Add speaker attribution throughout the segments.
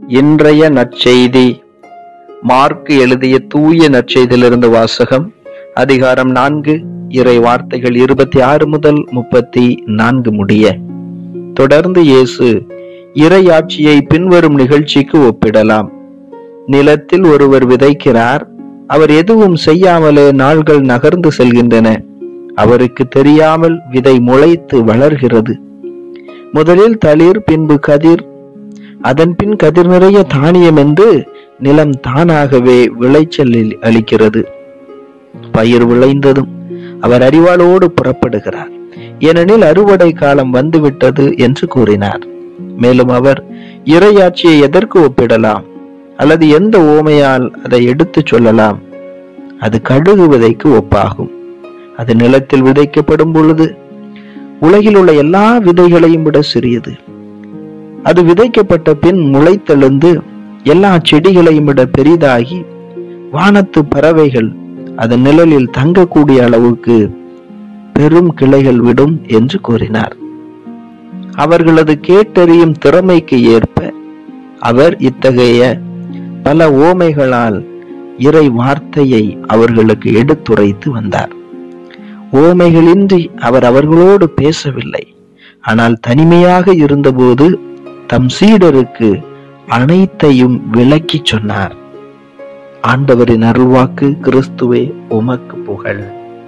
Speaker 1: இன்றைய நற்செய்தி மார்க் எழுதிய தூய நற்செய்தியிலிருந்து வாசகம் அதிகாரம் நான்கு இறை வார்த்தைகள் இருபத்தி ஆறு முதல் முப்பத்தி நான்கு முடிய தொடர்ந்து இயேசு இறையாட்சியை பின்வரும் நிகழ்ச்சிக்கு ஒப்பிடலாம் நிலத்தில் ஒருவர் விதைக்கிறார் அவர் எதுவும் செய்யாமலே நாள்கள் நகர்ந்து செல்கின்றன அவருக்கு தெரியாமல் விதை முளைத்து வளர்கிறது முதலில் தளிர் பின்பு கதிர் அதன் பின் கதிர் நிறைய தானியம் என்று நிலம் தானாகவே விளைச்சலில் அளிக்கிறது பயிர் விளைந்ததும் அவர் அறிவாளோடு புறப்படுகிறார் ஏனெனில் அறுவடை காலம் வந்துவிட்டது என்று கூறினார் மேலும் அவர் இறையாட்சியை எதற்கு ஒப்பிடலாம் அல்லது எந்த ஓமையால் அதை எடுத்துச் சொல்லலாம் அது கடுகு விதைக்கு ஒப்பாகும் அது நிலத்தில் விதைக்கப்படும் பொழுது உலகில் உள்ள எல்லா விதைகளையும் விட சிறியது அது விதைக்கப்பட்ட பின் முளைத்தெழுந்து எல்லா செடிகளையும் விட பெரிதாகி வானத்து பறவைகள் அதன் நிழலில் தங்கக்கூடிய அளவுக்கு பெரும் கிளைகள் விடும் என்று கூறினார் அவர்களது கேட்டறியும் திறமைக்கு ஏற்ப அவர் இத்தகைய பல ஓமைகளால் இறை வார்த்தையை அவர்களுக்கு எடுத்துரைத்து வந்தார் ஓமைகளின்றி அவர் அவர்களோடு பேசவில்லை ஆனால் தனிமையாக இருந்தபோது தம் சீடருக்கு அனைத்தையும் விளக்கிச் சொன்னார் ஆண்டவரின் அருள்வாக்கு கிறிஸ்துவே உமக்கு புகழ்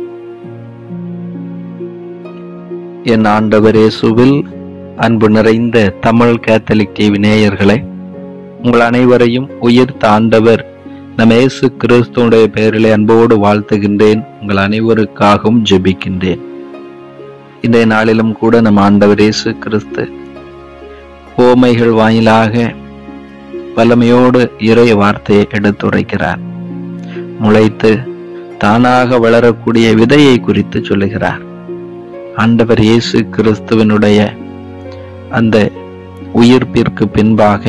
Speaker 1: என் ஆண்டவர் இயேசுவில் அன்பு நிறைந்த தமிழ் கேத்தலிக் டிவி நேயர்களே உங்கள் அனைவரையும் உயிர்த்த ஆண்டவர் நம்ம இயேசு கிறிஸ்துவனுடைய பெயரிலே அன்போடு வாழ்த்துகின்றேன் உங்கள் அனைவருக்காகவும் ஜெபிக்கின்றேன் இன்றைய நாளிலும் கூட நம் ஆண்டவர் இயேசு கிறிஸ்து ஓமைகள் வாயிலாக வல்லமையோடு இறை வார்த்தையை எடுத்துரைக்கிறார் முளைத்து தானாக வளரக்கூடிய விதையை குறித்து சொல்லுகிறார் ஆண்டவர் இயேசு கிறிஸ்துவனுடைய அந்த உயிர்ப்பிற்கு பின்பாக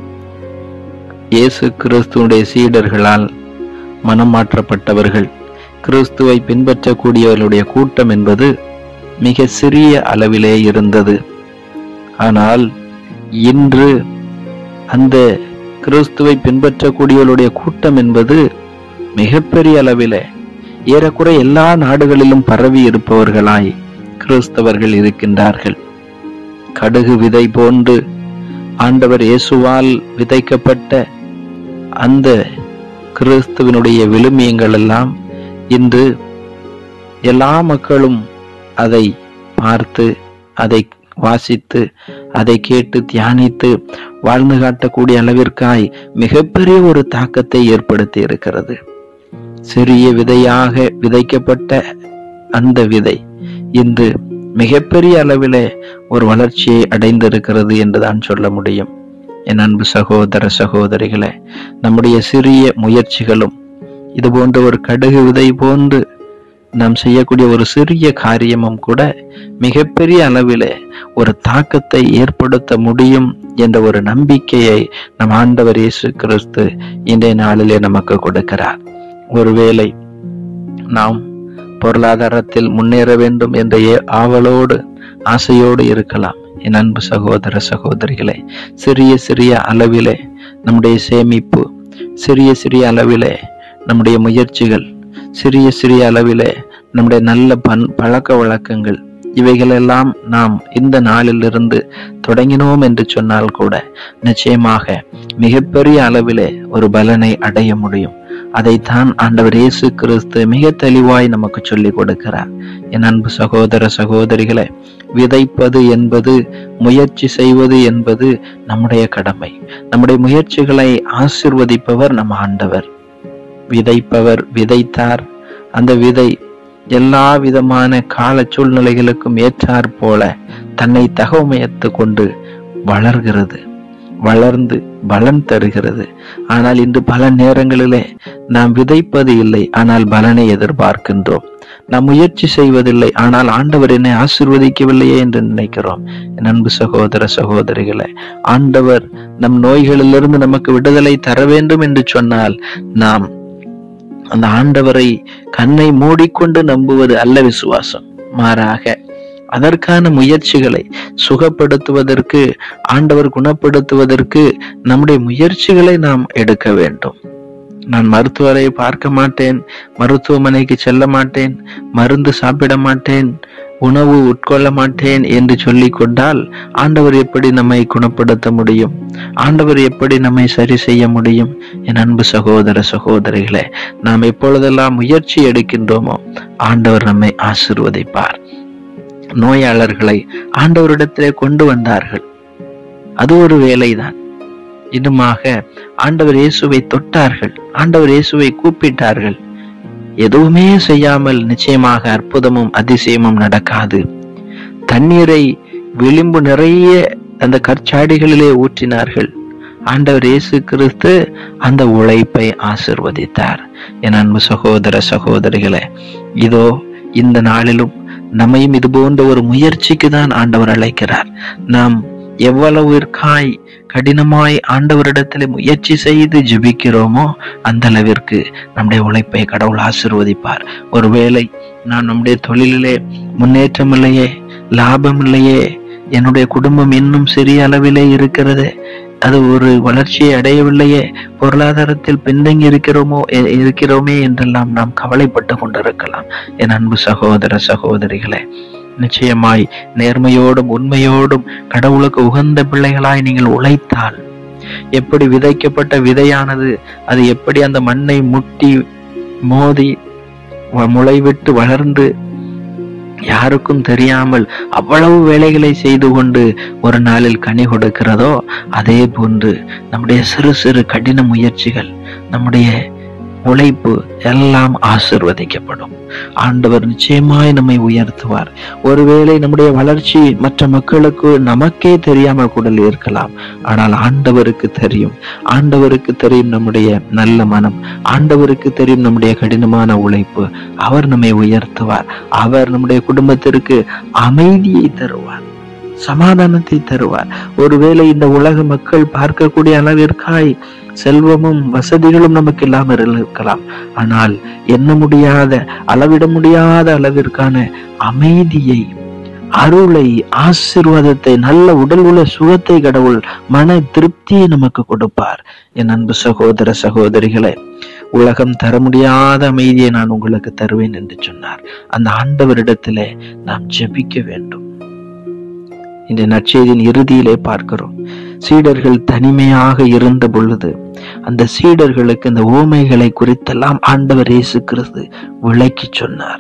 Speaker 1: இயேசு கிறிஸ்துவனுடைய சீடர்களால் மனம் மாற்றப்பட்டவர்கள் கிறிஸ்துவை பின்பற்றக்கூடியவர்களுடைய கூட்டம் என்பது மிக சிறிய அளவிலே இருந்தது ஆனால் இன்று அந்த கிறிஸ்துவை பின்பற்றக்கூடியவர்களுடைய கூட்டம் என்பது மிகப்பெரிய அளவிலே ஏறக்குறை எல்லா நாடுகளிலும் பரவி இருப்பவர்களாய் கிறிஸ்தவர்கள் இருக்கின்றார்கள் கடுகு விதை போன்று ஆண்டவர் இயேசுவால் விதைக்கப்பட்ட அந்த கிறிஸ்துவனுடைய விழுமியங்கள் எல்லாம் இன்று எல்லா மக்களும் அதை பார்த்து அதை வாசித்து அதை கேட்டு தியானித்து வாழ்ந்து காட்டக்கூடிய அளவிற்காய் மிகப்பெரிய ஒரு தாக்கத்தை ஏற்படுத்தி இருக்கிறது சிறிய விதையாக விதைக்கப்பட்ட அந்த விதை இன்று மிகப்பெரிய அளவிலே ஒரு வளர்ச்சியை அடைந்திருக்கிறது என்றுதான் சொல்ல முடியும் என் அன்பு சகோதர சகோதரிகளே நம்முடைய சிறிய முயற்சிகளும் இது போன்ற ஒரு கடுகு விதை போன்று நாம் செய்யக்கூடிய ஒரு சிறிய காரியமும் கூட மிகப்பெரிய அளவிலே ஒரு தாக்கத்தை ஏற்படுத்த முடியும் என்ற ஒரு நம்பிக்கையை நம் ஆண்டவர் இயேசு கிறிஸ்து இன்றைய நாளிலே நமக்கு கொடுக்கிறார் ஒருவேளை நாம் பொருளாதாரத்தில் முன்னேற வேண்டும் என்ற ஆவலோடு ஆசையோடு இருக்கலாம் என் அன்பு சகோதர சகோதரிகளே சிறிய சிறிய அளவிலே நம்முடைய சேமிப்பு சிறிய சிறிய அளவிலே நம்முடைய முயற்சிகள் சிறிய சிறிய அளவிலே நம்முடைய நல்ல பண் பழக்க வழக்கங்கள் இவைகளெல்லாம் நாம் இந்த நாளிலிருந்து தொடங்கினோம் என்று சொன்னால் கூட நிச்சயமாக மிகப்பெரிய அளவிலே ஒரு பலனை அடைய முடியும் அதைத்தான் ஆண்டவர் இயேசு கிறிஸ்து மிக தெளிவாய் நமக்கு சொல்லிக் கொடுக்கிறார் என் அன்பு சகோதர சகோதரிகளே விதைப்பது என்பது முயற்சி செய்வது என்பது நம்முடைய கடமை நம்முடைய முயற்சிகளை ஆசிர்வதிப்பவர் நம் ஆண்டவர் விதைப்பவர் விதைத்தார் அந்த விதை எல்லா விதமான கால சூழ்நிலைகளுக்கும் ஏற்றாற் போல தன்னை தகவமையத்து கொண்டு வளர்கிறது வளர்ந்து பலன் தருகிறது ஆனால் இன்று பல நேரங்களிலே நாம் விதைப்பது இல்லை ஆனால் பலனை எதிர்பார்க்கின்றோம் நாம் முயற்சி செய்வதில்லை ஆனால் ஆண்டவர் என்னை ஆசிர்வதிக்கவில்லையே என்று நினைக்கிறோம் என் அன்பு சகோதர சகோதரிகளே ஆண்டவர் நம் நோய்களிலிருந்து நமக்கு விடுதலை தர வேண்டும் என்று சொன்னால் நாம் அந்த ஆண்டவரை கண்ணை மூடிக்கொண்டு நம்புவது அல்ல விசுவாசம் மாறாக அதற்கான முயற்சிகளை சுகப்படுத்துவதற்கு ஆண்டவர் குணப்படுத்துவதற்கு நம்முடைய முயற்சிகளை நாம் எடுக்க வேண்டும் நான் மருத்துவரை பார்க்க மாட்டேன் மருத்துவமனைக்கு செல்ல மாட்டேன் மருந்து சாப்பிட மாட்டேன் உணவு உட்கொள்ள மாட்டேன் என்று சொல்லிக் கொண்டால் ஆண்டவர் எப்படி நம்மை குணப்படுத்த முடியும் ஆண்டவர் எப்படி நம்மை சரி செய்ய முடியும் என் அன்பு சகோதர சகோதரிகளே நாம் எப்பொழுதெல்லாம் முயற்சி எடுக்கின்றோமோ ஆண்டவர் நம்மை ஆசிர்வதிப்பார் நோயாளர்களை ஆண்டவரிடத்திலே கொண்டு வந்தார்கள் அது ஒரு வேலைதான் இன்னுமாக ஆண்டவர் இயேசுவை தொட்டார்கள் ஆண்டவர் இயேசுவை கூப்பிட்டார்கள் எதுவுமே செய்யாமல் நிச்சயமாக அற்புதமும் அதிசயமும் நடக்காது தண்ணீரை விளிம்பு நிறைய அந்த கற்சாடிகளிலே ஊற்றினார்கள் ஆண்டவர் இயேசு கிறிஸ்து அந்த உழைப்பை ஆசிர்வதித்தார் என் அன்பு சகோதர சகோதரிகளே இதோ இந்த நாளிலும் நம்மையும் இது போன்ற ஒரு முயற்சிக்கு தான் ஆண்டவர் அழைக்கிறார் நாம் எவ்வளவிற்காய் கடினமாய் ஆண்டவரிடத்தில் முயற்சி செய்து ஜெபிக்கிறோமோ அந்த அளவிற்கு நம்முடைய உழைப்பை கடவுள் ஆசிர்வதிப்பார் ஒருவேளை நான் நம்முடைய தொழிலிலே முன்னேற்றம் இல்லையே லாபம் இல்லையே என்னுடைய குடும்பம் இன்னும் சிறிய அளவிலே இருக்கிறது அது ஒரு வளர்ச்சியை அடையவில்லையே பொருளாதாரத்தில் பின்தங்கி இருக்கிறோமோ எ- இருக்கிறோமே என்றெல்லாம் நாம் கவலைப்பட்டு கொண்டிருக்கலாம் என் அன்பு சகோதர சகோதரிகளே நிச்சயமாய் நேர்மையோடும் உண்மையோடும் கடவுளுக்கு உகந்த பிள்ளைகளாய் நீங்கள் உழைத்தால் எப்படி விதைக்கப்பட்ட விதையானது அது எப்படி அந்த மண்ணை முட்டி மோதி வ- முளைவிட்டு வளர்ந்து யாருக்கும் தெரியாமல் அவ்வளவு வேலைகளை செய்து கொண்டு ஒரு நாளில் கனி கொடுக்கிறதோ அதே போன்று நம்முடைய சிறு சிறு கடின முயற்சிகள் நம்முடைய உழைப்பு எல்லாம் ஆசிர்வதிக்கப்படும் ஆண்டவர் நிச்சயமாய் நம்மை உயர்த்துவார் ஒருவேளை நம்முடைய வளர்ச்சி மற்ற மக்களுக்கு நமக்கே தெரியாமல் கூட இருக்கலாம் ஆனால் ஆண்டவருக்கு தெரியும் ஆண்டவருக்கு தெரியும் நம்முடைய நல்ல மனம் ஆண்டவருக்கு தெரியும் நம்முடைய கடினமான உழைப்பு அவர் நம்மை உயர்த்துவார் அவர் நம்முடைய குடும்பத்திற்கு அமைதியை தருவார் சமாதானத்தை தருவார் ஒருவேளை இந்த உலக மக்கள் பார்க்கக்கூடிய அளவிற்காய் செல்வமும் வசதிகளும் நமக்கு இல்லாமல் இருக்கலாம் ஆனால் எண்ண முடியாத அளவிட முடியாத அளவிற்கான அமைதியை அருளை ஆசீர்வாதத்தை நல்ல உடல் உள்ள சுகத்தை கடவுள் மன திருப்தியை நமக்கு கொடுப்பார் என் அன்பு சகோதர சகோதரிகளே உலகம் தர முடியாத அமைதியை நான் உங்களுக்கு தருவேன் என்று சொன்னார் அந்த ஆண்டவரிடத்திலே நாம் ஜெபிக்க வேண்டும் இந்த நற்செய்தியின் இறுதியிலே பார்க்கிறோம் சீடர்கள் தனிமையாக இருந்த பொழுது அந்த சீடர்களுக்கு இந்த ஓமைகளை குறித்தெல்லாம் ஆண்டவர் இயேசு கிறிஸ்து விளக்கி சொன்னார்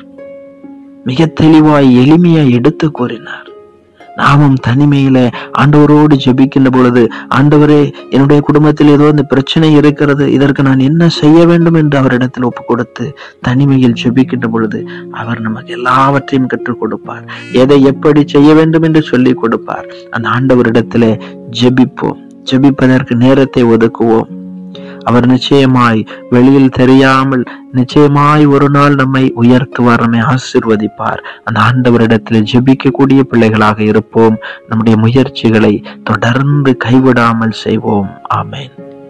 Speaker 1: மிக தெளிவாய் எளிமையாய் எடுத்து கூறினார் நாமும் தனிமையில ஆண்டவரோடு ஜெபிக்கின்ற பொழுது ஆண்டவரே என்னுடைய குடும்பத்தில் ஏதோ இந்த பிரச்சனை இருக்கிறது இதற்கு நான் என்ன செய்ய வேண்டும் என்று அவரிடத்தில் ஒப்பு கொடுத்து தனிமையில் ஜெபிக்கின்ற பொழுது அவர் நமக்கு எல்லாவற்றையும் கற்றுக் கொடுப்பார் எதை எப்படி செய்ய வேண்டும் என்று சொல்லி கொடுப்பார் அந்த ஆண்டவரிடத்திலே ஜெபிப்போம் ஜெபிப்பதற்கு நேரத்தை ஒதுக்குவோம் அவர் நிச்சயமாய் வெளியில் தெரியாமல் நிச்சயமாய் ஒரு நாள் நம்மை உயர்த்துவார் நம்மை ஆசிர்வதிப்பார் அந்த ஆண்டவரிடத்தில் ஜெபிக்கக்கூடிய பிள்ளைகளாக இருப்போம் நம்முடைய முயற்சிகளை தொடர்ந்து கைவிடாமல் செய்வோம் ஆமென்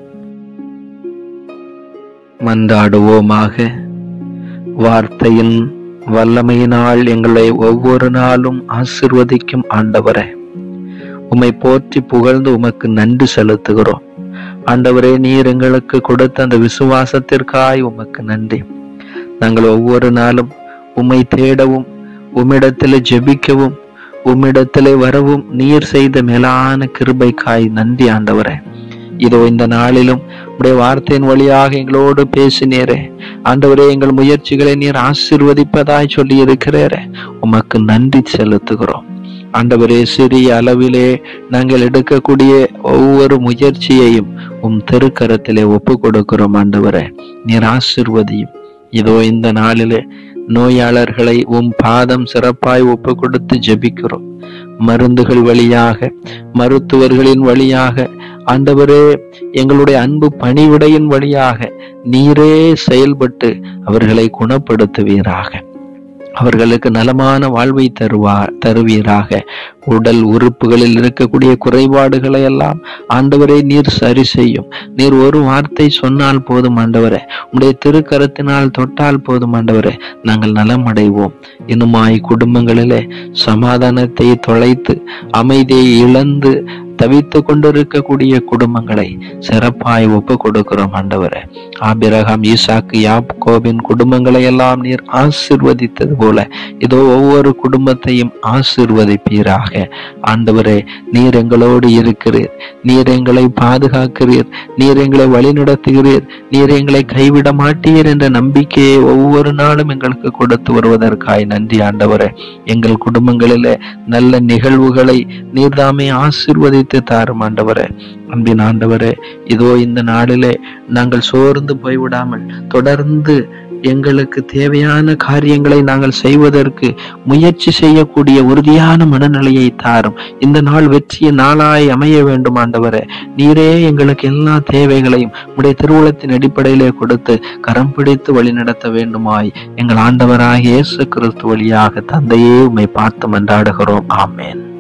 Speaker 1: மன்றாடுவோமாக வார்த்தையின் வல்லமையினால் எங்களை ஒவ்வொரு நாளும் ஆசிர்வதிக்கும் ஆண்டவரே உம்மை போற்றி புகழ்ந்து உமக்கு நன்றி செலுத்துகிறோம் ஆண்டவரே நீர் எங்களுக்கு கொடுத்த அந்த விசுவாசத்திற்காய் உமக்கு நன்றி நாங்கள் ஒவ்வொரு நாளும் உம்மை தேடவும் உம்மிடத்திலே ஜெபிக்கவும் உம்மிடத்திலே வரவும் நீர் செய்த மேலான கிருபைக்காய் நன்றி ஆண்டவரே இதோ இந்த நாளிலும் உடைய வார்த்தையின் வழியாக எங்களோடு பேசினீரே ஆண்டவரே எங்கள் முயற்சிகளை நீர் ஆசீர்வதிப்பதாய் சொல்லி இருக்கிறேரே உமக்கு நன்றி செலுத்துகிறோம் ஆண்டவரே சிறிய அளவிலே நாங்கள் எடுக்கக்கூடிய ஒவ்வொரு முயற்சியையும் உம் திருக்கரத்திலே ஒப்பு கொடுக்கிறோம் ஆண்டவரே நீர் ஆசிர்வதியும் இதோ இந்த நாளிலே நோயாளர்களை உம் பாதம் சிறப்பாய் ஒப்பு கொடுத்து ஜெபிக்கிறோம் மருந்துகள் வழியாக மருத்துவர்களின் வழியாக ஆண்டவரே எங்களுடைய அன்பு பணிவிடையின் வழியாக நீரே செயல்பட்டு அவர்களை குணப்படுத்துவீராக அவர்களுக்கு நலமான வாழ்வை தருவா தருவீராக உடல் உறுப்புகளில் இருக்கக்கூடிய குறைபாடுகளை எல்லாம் ஆண்டவரே நீர் சரி செய்யும் நீர் ஒரு வார்த்தை சொன்னால் போதும் ஆண்டவரே உடைய திருக்கரத்தினால் தொட்டால் போதும் ஆண்டவரே நாங்கள் நலம் அடைவோம் இன்னுமாய் குடும்பங்களிலே சமாதானத்தை தொலைத்து அமைதியை இழந்து தவித்து கொண்டிருக்கக்கூடிய குடும்பங்களை சிறப்பாய் ஒப்பு கொடுக்கிறோம் ஆண்டவரே ஆபிரகாம் ஈசாக்கு யாப்கோபின் குடும்பங்களை எல்லாம் நீர் ஆசிர்வதித்தது போல இதோ ஒவ்வொரு குடும்பத்தையும் ஆசிர்வதிப்பீராக ஆண்டவரே நீர் எங்களோடு இருக்கிறீர் நீர் எங்களை பாதுகாக்கிறீர் நீர் எங்களை வழிநடத்துகிறீர் நீர் எங்களை கைவிட மாட்டீர் என்ற நம்பிக்கையை ஒவ்வொரு நாளும் எங்களுக்கு கொடுத்து வருவதற்காய் நன்றி ஆண்டவரே எங்கள் குடும்பங்களிலே நல்ல நிகழ்வுகளை நீர்தாமே ஆசிர்வதித்து தாரும் ஆண்டவரே அன்பின் ஆண்டவரே இதோ இந்த நாளிலே நாங்கள் சோர்ந்து போய்விடாமல் தொடர்ந்து எங்களுக்கு தேவையான காரியங்களை நாங்கள் செய்வதற்கு முயற்சி செய்யக்கூடிய உறுதியான மனநிலையை தாரும் இந்த நாள் வெற்றியின் நாளாய் அமைய வேண்டும் ஆண்டவரே நீரே எங்களுக்கு எல்லா தேவைகளையும் உடைய திருவுளத்தின் அடிப்படையிலே கொடுத்து கரம் பிடித்து வழிநடத்த வேண்டுமாய் எங்கள் ஆண்டவராக இயேசு கிறிஸ்து வழியாக தந்தையே உம்மை பார்த்து மன்றாடுகிறோம் ஆமேன்